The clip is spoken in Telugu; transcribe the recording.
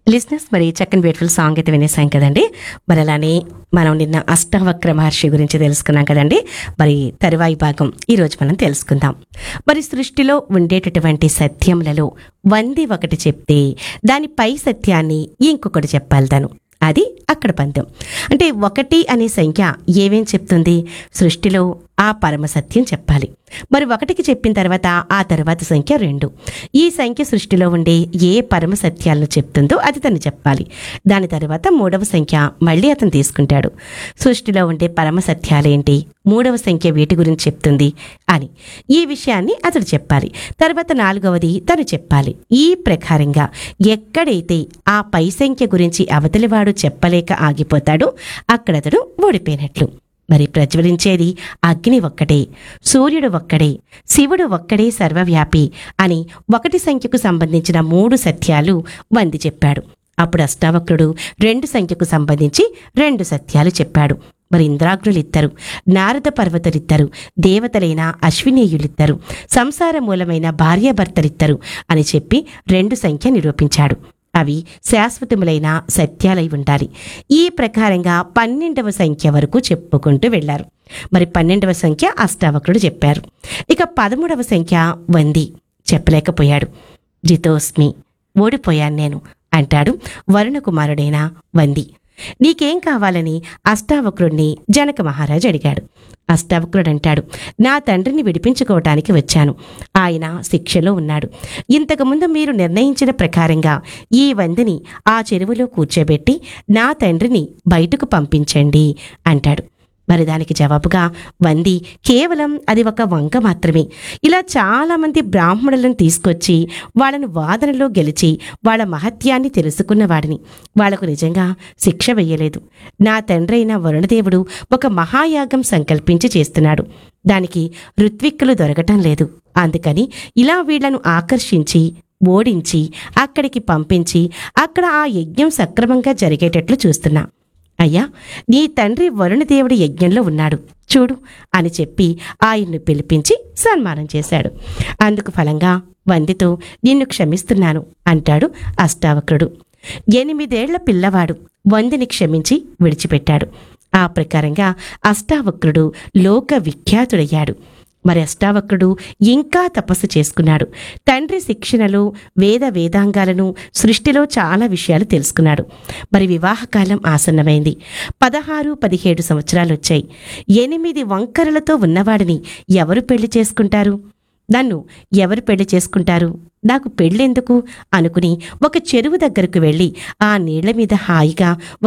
లిస్నెస్ మరి చక్కని బ్యూటిఫుల్ సాంగ్ అయితే వినేసాం కదండి మరి అలానే మనం నిన్న అష్టవక్ర మహర్షి గురించి తెలుసుకున్నాం కదండి మరి తరువాయి భాగం ఈ రోజు మనం తెలుసుకుందాం మరి సృష్టిలో ఉండేటటువంటి సత్యములలో వంది ఒకటి చెప్తే దాని పై సత్యాన్ని ఇంకొకటి చెప్పాలి తను అది అక్కడ పందెం అంటే ఒకటి అనే సంఖ్య ఏమేం చెప్తుంది సృష్టిలో ఆ పరమ సత్యం చెప్పాలి మరి ఒకటికి చెప్పిన తర్వాత ఆ తర్వాత సంఖ్య రెండు ఈ సంఖ్య సృష్టిలో ఉండే ఏ పరమ సత్యాలను చెప్తుందో అది తను చెప్పాలి దాని తర్వాత మూడవ సంఖ్య మళ్ళీ అతను తీసుకుంటాడు సృష్టిలో ఉండే పరమ సత్యాలేంటి మూడవ సంఖ్య వీటి గురించి చెప్తుంది అని ఈ విషయాన్ని అతడు చెప్పాలి తర్వాత నాలుగవది తను చెప్పాలి ఈ ప్రకారంగా ఎక్కడైతే ఆ పై సంఖ్య గురించి అవతలివాడు చెప్పలేక ఆగిపోతాడో అక్కడ అతడు ఓడిపోయినట్లు మరి ప్రజ్వలించేది అగ్ని ఒక్కటే సూర్యుడు ఒక్కడే శివుడు ఒక్కడే సర్వవ్యాపి అని ఒకటి సంఖ్యకు సంబంధించిన మూడు సత్యాలు వంది చెప్పాడు అప్పుడు అష్టావక్రుడు రెండు సంఖ్యకు సంబంధించి రెండు సత్యాలు చెప్పాడు మరి ఇంద్రాగ్నులిద్దరు నారద పర్వతులిద్దరు దేవతలైన అశ్వినేయులిద్దరు సంసార మూలమైన భార్యాభర్తలిద్దరు అని చెప్పి రెండు సంఖ్య నిరూపించాడు అవి శాశ్వతములైన సత్యాలై ఉండాలి ఈ ప్రకారంగా పన్నెండవ సంఖ్య వరకు చెప్పుకుంటూ వెళ్లారు మరి పన్నెండవ సంఖ్య అష్టావక్రుడు చెప్పారు ఇక పదమూడవ సంఖ్య వంది చెప్పలేకపోయాడు జితోస్మి ఓడిపోయాను నేను అంటాడు వరుణ కుమారుడైన వంది నీకేం కావాలని అష్టావక్రుణ్ణి జనక మహారాజు అడిగాడు అష్టావక్రుడు అంటాడు నా తండ్రిని విడిపించుకోవటానికి వచ్చాను ఆయన శిక్షలో ఉన్నాడు ఇంతకుముందు మీరు నిర్ణయించిన ప్రకారంగా ఈ వందిని ఆ చెరువులో కూర్చోబెట్టి నా తండ్రిని బయటకు పంపించండి అంటాడు మరి దానికి జవాబుగా వంది కేవలం అది ఒక వంక మాత్రమే ఇలా చాలామంది బ్రాహ్మణులను తీసుకొచ్చి వాళ్ళను వాదనలో గెలిచి వాళ్ళ మహత్యాన్ని తెలుసుకున్న వాడిని వాళ్లకు నిజంగా శిక్ష వెయ్యలేదు నా తండ్రైన వరుణదేవుడు ఒక మహాయాగం సంకల్పించి చేస్తున్నాడు దానికి ఋత్విక్కులు దొరకటం లేదు అందుకని ఇలా వీళ్లను ఆకర్షించి ఓడించి అక్కడికి పంపించి అక్కడ ఆ యజ్ఞం సక్రమంగా జరిగేటట్లు చూస్తున్నా అయ్యా నీ తండ్రి వరుణదేవుడి యజ్ఞంలో ఉన్నాడు చూడు అని చెప్పి ఆయన్ను పిలిపించి సన్మానం చేశాడు అందుకు ఫలంగా వందితో నిన్ను క్షమిస్తున్నాను అంటాడు అష్టావక్రుడు ఎనిమిదేళ్ల పిల్లవాడు వందిని క్షమించి విడిచిపెట్టాడు ఆ ప్రకారంగా అష్టావక్రుడు లోక విఖ్యాతుడయ్యాడు మరి అష్టావక్రుడు ఇంకా తపస్సు చేసుకున్నాడు తండ్రి శిక్షణలో వేద వేదాంగాలను సృష్టిలో చాలా విషయాలు తెలుసుకున్నాడు మరి వివాహకాలం ఆసన్నమైంది పదహారు పదిహేడు సంవత్సరాలు వచ్చాయి ఎనిమిది వంకరలతో ఉన్నవాడిని ఎవరు పెళ్లి చేసుకుంటారు నన్ను ఎవరు పెళ్లి చేసుకుంటారు నాకు పెళ్ళెందుకు అనుకుని ఒక చెరువు దగ్గరకు వెళ్ళి ఆ నీళ్ల మీద హాయిగా